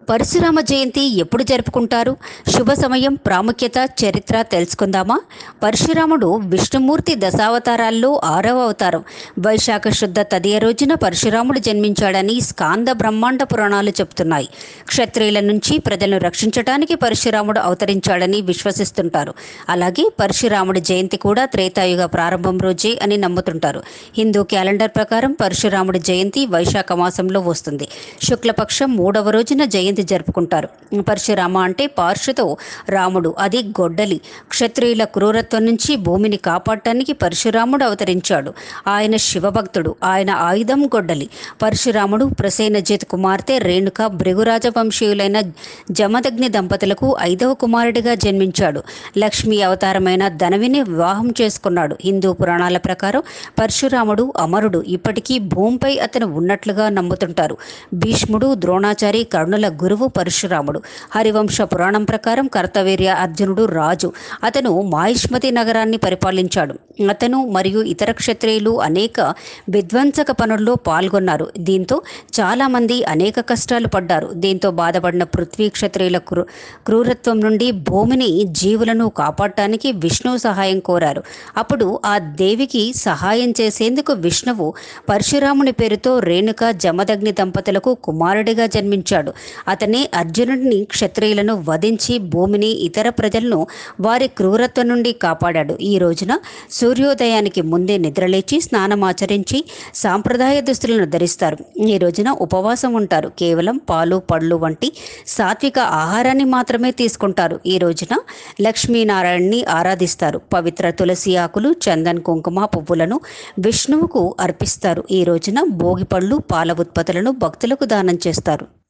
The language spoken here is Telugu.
పరశురామ జయంతి ఎప్పుడు జరుపుకుంటారు శుభ సమయం ప్రాముఖ్యత చరిత్ర తెలుసుకుందామా పరశురాముడు విష్ణుమూర్తి దశావతారాల్లో ఆరవ అవతారం వైశాఖ శుద్ధ తదియ రోజున పరశురాముడు జన్మించాడని స్కాంద బ్రహ్మాండ పురాణాలు చెబుతున్నాయి క్షత్రియుల నుంచి ప్రజలను రక్షించడానికి పరశురాముడు అవతరించాడని విశ్వసిస్తుంటారు అలాగే పరశురాముడి జయంతి కూడా త్రేతాయుగ ప్రారంభం రోజే అని నమ్ముతుంటారు హిందూ క్యాలెండర్ ప్రకారం పరశురాముడి జయంతి వైశాఖ మాసంలో వస్తుంది శుక్లపక్షం మూడవ రోజున జయంతి జరుపుకుంటారు పరశురామ అంటే పార్షుతో రాముడు అది గొడ్డలి క్షత్రియుల క్రూరత్వం నుంచి భూమిని కాపాడటానికి పరశురాముడు అవతరించాడు ఆయన శివభక్తుడు ఆయన ఆయుధం గొడ్డలి పరశురాముడు ప్రసేనజిత్ కుమార్తె రేణుక భృగురాజ వంశీయులైన జమదగ్ని దంపతులకు ఐదవ కుమారుడిగా జన్మించాడు లక్ష్మీ అవతారమైన ధనవిని వివాహం చేసుకున్నాడు హిందూ పురాణాల ప్రకారం పరశురాముడు అమరుడు ఇప్పటికీ భూమిపై అతను ఉన్నట్లుగా నమ్ముతుంటారు భీష్ముడు ద్రోణాచారి కర్ణుల గురువు పరశురాముడు హరివంశ పురాణం ప్రకారం కర్తవీర్య అర్జునుడు రాజు అతను మాహిష్మతి నగరాన్ని పరిపాలించాడు అతను మరియు ఇతర క్షత్రియులు అనేక విధ్వంసక పనుల్లో పాల్గొన్నారు దీంతో చాలామంది అనేక కష్టాలు పడ్డారు దీంతో బాధపడిన పృథ్వీ క్షత్రియుల క్రూ క్రూరత్వం నుండి భూమిని జీవులను కాపాడటానికి విష్ణు సహాయం కోరారు అప్పుడు ఆ దేవికి సహాయం చేసేందుకు విష్ణువు పరశురాముని పేరుతో రేణుక జమదగ్ని దంపతులకు కుమారుడిగా జన్మించాడు అతనే అర్జునుడిని క్షత్రియులను వధించి భూమిని ఇతర ప్రజలను వారి క్రూరత్వం నుండి కాపాడాడు ఈ రోజున సూర్యోదయానికి ముందే నిద్రలేచి స్నానం ఆచరించి సాంప్రదాయ దుస్తులను ధరిస్తారు ఈ రోజున ఉపవాసం ఉంటారు కేవలం పాలు పళ్ళు వంటి సాత్విక ఆహారాన్ని మాత్రమే తీసుకుంటారు ఈ రోజున లక్ష్మీనారాయణని ఆరాధిస్తారు పవిత్ర తులసి ఆకులు చందన్ కుంకుమ పువ్వులను విష్ణువుకు అర్పిస్తారు ఈ రోజున భోగి పళ్ళు పాల ఉత్పత్తులను భక్తులకు దానం చేస్తారు